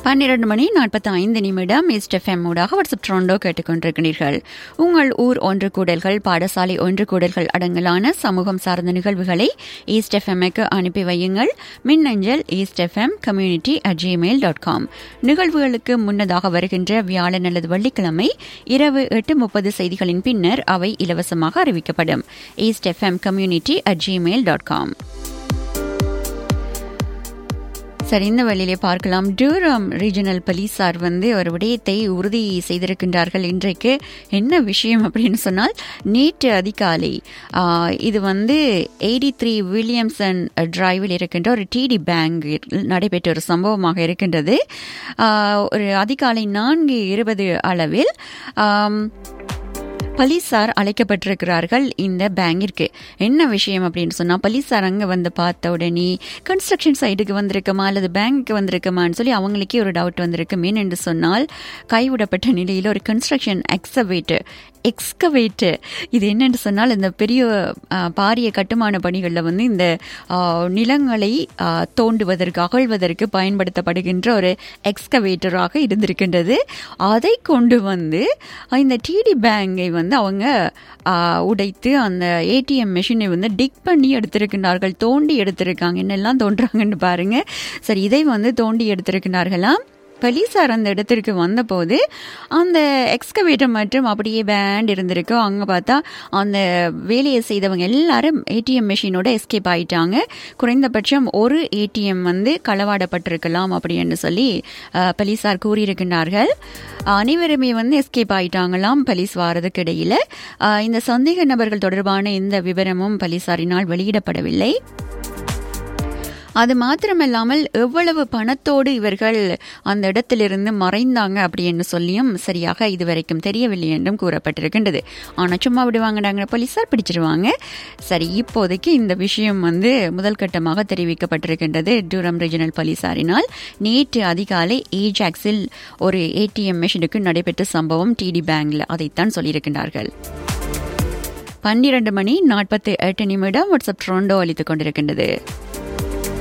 பன்னிரண்டு மணி நாற்பத்தி ஐந்து நிமிடம் ஈஸ்ட் எஃப்எம் ஊடாக வாட்ஸ்அப் ட்ரோண்டோ கேட்டுக்கொண்டிருக்கிறீர்கள் உங்கள் ஊர் ஒன்று கூடல்கள் பாடசாலை ஒன்று கூடல்கள் அடங்கலான சமூகம் சார்ந்த நிகழ்வுகளை ஈஸ்ட் எஃப்எம்க்கு அனுப்பி வையுங்கள் மின்னஞ்சல் east FM community at Gmail dot com நிகழ்வுகளுக்கு முன்னதாக வருகின்ற வியாழன் அல்லது வெள்ளிக்கிழமை இரவு எட்டு முப்பது செய்திகளின் பின்னர் அவை இலவசமாக அறிவிக்கப்படும் east FM community at Gmail dot com சரி இந்த வழியிலே பார்க்கலாம் டூரம் ரீஜனல் போலீசார் வந்து ஒரு விடயத்தை உறுதி செய்திருக்கின்றார்கள் இன்றைக்கு என்ன விஷயம் அப்படின்னு சொன்னால் நேற்று அதிகாலை இது வந்து எயிட்டி த்ரீ வில்லியம்சன் டிரைவில் இருக்கின்ற ஒரு டிடி பேங்க் நடைபெற்ற ஒரு சம்பவமாக இருக்கின்றது ஒரு அதிகாலை நான்கு இருபது அளவில் போலீசார் அழைக்கப்பட்டிருக்கிறார்கள் இந்த பேங்கிற்கு என்ன விஷயம் அப்படின்னு சொன்னா போலீசார் அங்க வந்து பார்த்த உடனே கன்ஸ்ட்ரக்ஷன் சைட்டுக்கு வந்திருக்குமா அல்லது பேங்க்கு வந்திருக்குமான்னு சொல்லி அவங்களுக்கே ஒரு டவுட் வந்திருக்கு என்று சொன்னால் கைவிடப்பட்ட நிலையில் ஒரு கன்ஸ்ட்ரக்ஷன் எக்ஸவேட்டர் எக்ஸ்கவேட்டர் இது என்னென்னு சொன்னால் இந்த பெரிய பாரிய கட்டுமான பணிகளில் வந்து இந்த நிலங்களை தோண்டுவதற்கு அகழ்வதற்கு பயன்படுத்தப்படுகின்ற ஒரு எக்ஸ்கவேட்டராக இருந்திருக்கின்றது அதை கொண்டு வந்து இந்த டிடி பேங்கை வந்து அவங்க உடைத்து அந்த ஏடிஎம் மெஷினை வந்து டிக் பண்ணி எடுத்திருக்கிறார்கள் தோண்டி எடுத்திருக்காங்க என்னெல்லாம் தோன்றாங்கன்னு பாருங்க சரி இதை வந்து தோண்டி எடுத்திருக்கிறார்களாம் போலீஸார் அந்த இடத்திற்கு வந்தபோது அந்த எக்ஸ்கவேட்டர் மற்றும் அப்படியே பேண்ட் இருந்திருக்கு அங்கே பார்த்தா அந்த வேலையை செய்தவங்க எல்லாரும் ஏடிஎம் மெஷினோட எஸ்கேப் ஆயிட்டாங்க குறைந்தபட்சம் ஒரு ஏடிஎம் வந்து களவாடப்பட்டிருக்கலாம் அப்படின்னு சொல்லி போலீஸார் கூறியிருக்கிறார்கள் அனைவருமே வந்து எஸ்கேப் ஆயிட்டாங்களாம் போலீஸ் வாரதுக்கு இடையில இந்த சந்தேக நபர்கள் தொடர்பான இந்த விவரமும் போலீசாரினால் வெளியிடப்படவில்லை அது மாத்திரமல்லாமல் எவ்வளவு பணத்தோடு இவர்கள் அந்த இடத்திலிருந்து மறைந்தாங்க அப்படின்னு சொல்லியும் சரியாக இதுவரைக்கும் தெரியவில்லை என்றும் கூறப்பட்டிருக்கின்றது ஆனால் சும்மா விடுவாங்கடாங்க போலீஸார் பிடிச்சிருவாங்க சரி இப்போதைக்கு இந்த விஷயம் வந்து முதல் கட்டமாக தெரிவிக்கப்பட்டிருக்கின்றது டூரம் ரீஜனல் போலீசாரினால் நேற்று அதிகாலை ஏஜாக்ஸில் ஒரு ஏடிஎம் மெஷினுக்கு நடைபெற்ற சம்பவம் டிடி பேங்க்ல அதைத்தான் சொல்லியிருக்கின்றார்கள் பன்னிரண்டு மணி நாற்பத்தி எட்டு நிமிடம் வாட்ஸ்அப் ட்ரோண்டோ அளித்துக் கொண்டிருக்கின்றது